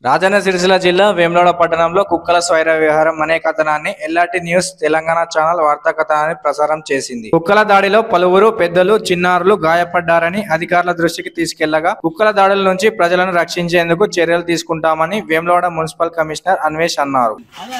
రాజన్న సిరిసిల్ల జిల్లా వేములవాడ పట్టణంలో కుక్కల స్వైర విహారం అనే కథనాన్ని ఎల్లాటి న్యూస్ తెలంగాణ ఛానల్ వార్తా కథనాన్ని ప్రసారం చేసింది కుక్కల దాడిలో పలువురు పెద్దలు చిన్నారులు గాయపడ్డారని అధికారుల దృష్టికి తీసుకెళ్లగా కుక్కల దాడుల నుంచి ప్రజలను రక్షించేందుకు చర్యలు తీసుకుంటామని వేములవాడ మున్సిపల్ కమిషనర్ అన్వేష్ అన్నారు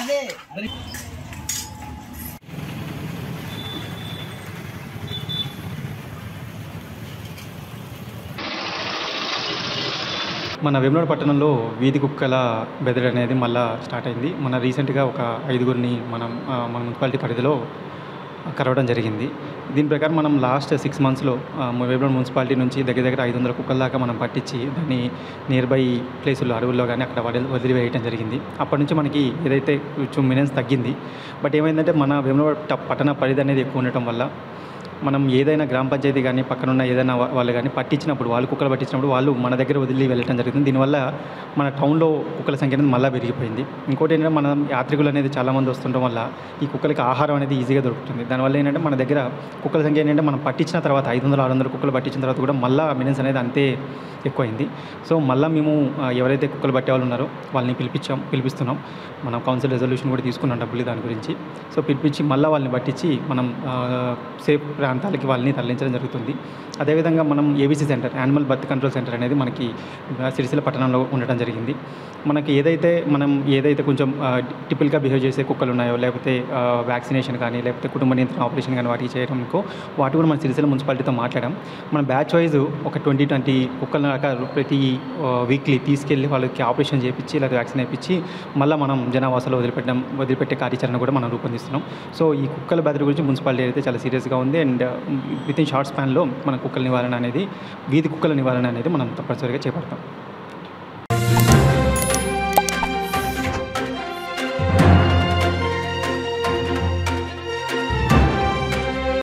మన వేములవాడ పట్టణంలో వీధి కుక్కల బెదర్ అనేది మళ్ళా స్టార్ట్ అయింది మన రీసెంట్గా ఒక ఐదుగురిని మనం ఆ, మన మున్సిపాలిటీ పరిధిలో కలవడం జరిగింది దీని ప్రకారం మనం లాస్ట్ సిక్స్ మంత్స్లో వేములవాడ మున్సిపాలిటీ నుంచి దగ్గర దగ్గర ఐదు వందల కుక్కల దాకా మనం పట్టించి దాన్ని నియర్ బై ప్లేసుల్లో అడవుల్లో కానీ అక్కడ వదిలి వదిలివేయటం జరిగింది అప్పటి నుంచి మనకి ఏదైతే కొంచెం మినియన్స్ తగ్గింది బట్ ఏమైందంటే మన వేములవాడ ట- పట్టణ పరిధి అనేది ఎక్కువ ఉండటం వల్ల మనం ఏదైనా గ్రామ పంచాయతీ కానీ పక్కనున్న ఏదైనా వా- వాళ్ళు కానీ పట్టించినప్పుడు వాళ్ళు కుక్కలు పట్టించినప్పుడు వాళ్ళు మన దగ్గర వదిలి వెళ్ళటం జరుగుతుంది దీనివల్ల మన టౌన్లో కుక్కల సంఖ్య అనేది మళ్ళీ పెరిగిపోయింది ఇంకోటి ఏంటంటే మన యాత్రికులు అనేది చాలామంది వస్తుండటం వల్ల ఈ కుక్కలకి ఆహారం అనేది ఈజీగా దొరుకుతుంది దానివల్ల ఏంటంటే మన దగ్గర కుక్కల సంఖ్య ఏంటంటే మనం పట్టించిన తర్వాత ఐదు వందల ఆరు వందల కుక్కలు పట్టించిన తర్వాత కూడా మళ్ళీ మినిట్స్ అనేది అంతే ఎక్కువైంది సో మళ్ళీ మేము ఆ, ఎవరైతే కుక్కలు పట్టే వాళ్ళు ఉన్నారో వాళ్ళని పిలిపించాం పిలిపిస్తున్నాం మనం కౌన్సిల్ రెజల్యూషన్ కూడా తీసుకున్నాం డబ్బులు దాని గురించి సో పిలిపించి మళ్ళీ వాళ్ళని పట్టించి మనం ఆ, సేఫ్ ప్రాంతాలకి వాళ్ళని తరలించడం జరుగుతుంది అదేవిధంగా మనం ABC centre animal birth control centre అనేది మనకి ఆ, సిరిసిల్ల పట్టణంలో ఉండటం జరిగింది మనకి ఏదైతే మనం ఏదైతే కొంచెం టిపిల్గా బిహేవ్ చేసే కుక్కలు ఉన్నాయో లేకపోతే వ్యాక్సినేషన్ కానీ లేకపోతే కుటుంబ నియంత్రణ ఆపరేషన్ కానీ వాటికి చేయడంకో వాటి కూడా మన సిరిసిల్ల మున్సిపాలిటీతో మాట్లాడాం మన బ్యాచ్ వైజ్ ఒక ట్వంటీ ట్వంటీ కుక్కల దాకా ప్రతి వీక్లీ తీసుకెళ్ళి వాళ్ళకి ఆపరేషన్ చేయించి లేదా వ్యాక్సిన్ వేయించి మళ్ళీ మనం జనావాసాలు వదిలిపెట్టడం వదిలిపెట్టే కార్యాచరణ కూడా మనం రూపొందిస్తున్నాం సో ఈ కుక్కల బెదరి గురించి మున్సిపాలిటీ అయితే చాలా సీరియస్గా ఉంది అండ్ విత్ ఇన్ షార్ట్ స్పాన్లో మన కుక్కల నివారణ అనేది వీధి కుక్కల నివారణ అనేది మనం తప్పనిసరిగా చేపడతాం